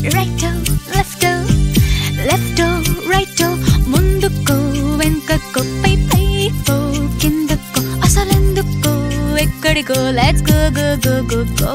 రైటో లెఫ్టో లెఫ్టో రైటో ముందుకో వెనుకకో పై పైకో కిందకో అసలెందుకో ఎక్కడికో let's go go go go go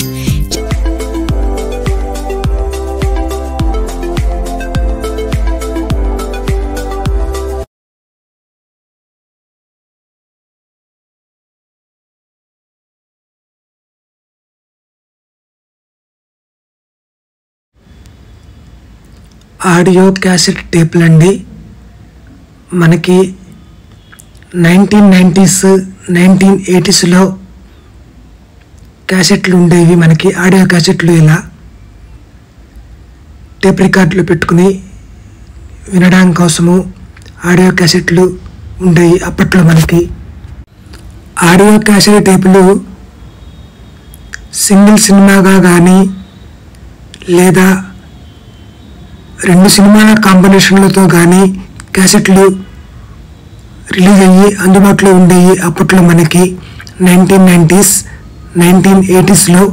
audio cassette టేపులు అండి మనకి నైన్టీన్ నైంటీస్ నైన్టీన్ ఎయిటీస్లో క్యాసెట్లు ఉండేవి మనకి ఆడియో క్యాసెట్లు ఇలా టేప్ రికార్డులు పెట్టుకుని వినడం కోసము ఆడియో క్యాసెట్లు ఉండేవి అప్పట్లో మనకి ఆడియో క్యాసెట్ టేపులు సింగిల్ సినిమాగా కానీ లేదా రెండు సినిమాల కాంబినేషన్లతో కానీ క్యాసెట్లు రిలీజ్ అయ్యి అందుబాటులో ఉండేవి అప్పట్లో మనకి నైన్టీన్ నైంటీస్ నైన్టీన్ ఎయిటీస్లో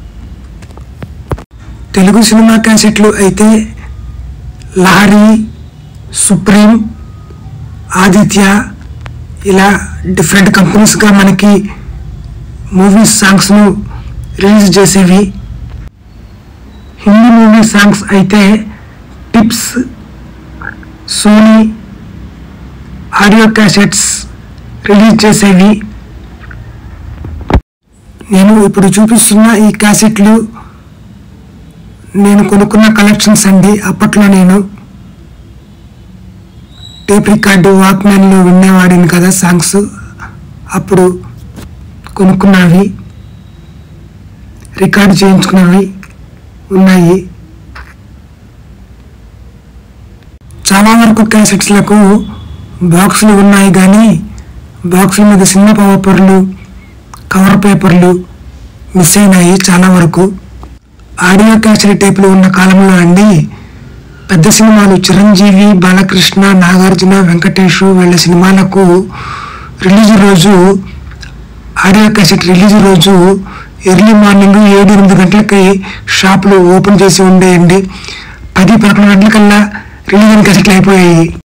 తెలుగు సినిమా క్యాసెట్లు అయితే లహరి సుప్రీం ఆదిత్య ఇలా డిఫరెంట్ కంపెనీస్గా మనకి మూవీస్ సాంగ్స్ను రిలీజ్ చేసేవి హిందీ మూవీ సాంగ్స్ అయితే Tips Sony audio cassettes release చేసేవి నేను ఇప్పుడు చూపిస్తున్న ఈ క్యాసెట్లు నేను కొనుక్కున్న కలెక్షన్స్ అండి అప్పట్లో నేను టేప్ రికార్డు వాక్మ్యాన్లో వినేవాడిని కదా సాంగ్స్ అప్పుడు కొనుక్కున్నవి రికార్డు చేయించుకున్నవి ఉన్నాయి చాలా వరకు క్యాసెట్స్లకు బాక్సులు ఉన్నాయి కానీ బాక్సుల మీద సినిమా పేపర్లు కవర్ పేపర్లు మిస్ అయినాయి చాలా వరకు ఆడియో క్యాసెట్ టేపులు ఉన్న కాలంలో అండి పెద్ద సినిమాలు చిరంజీవి బాలకృష్ణ నాగార్జున వెంకటేష్ వీళ్ళ సినిమాలకు రిలీజ్ రోజు ఆడియో క్యాసెట్ రిలీజ్ రోజు ఎర్లీ మార్నింగ్ ఏడు ఎనిమిది గంటలకి షాపులు ఓపెన్ చేసి ఉండేయండి పది పదకొండు గంటలకల్లా రిలీజ్ క్యాసెట్లు అయిపోయాయి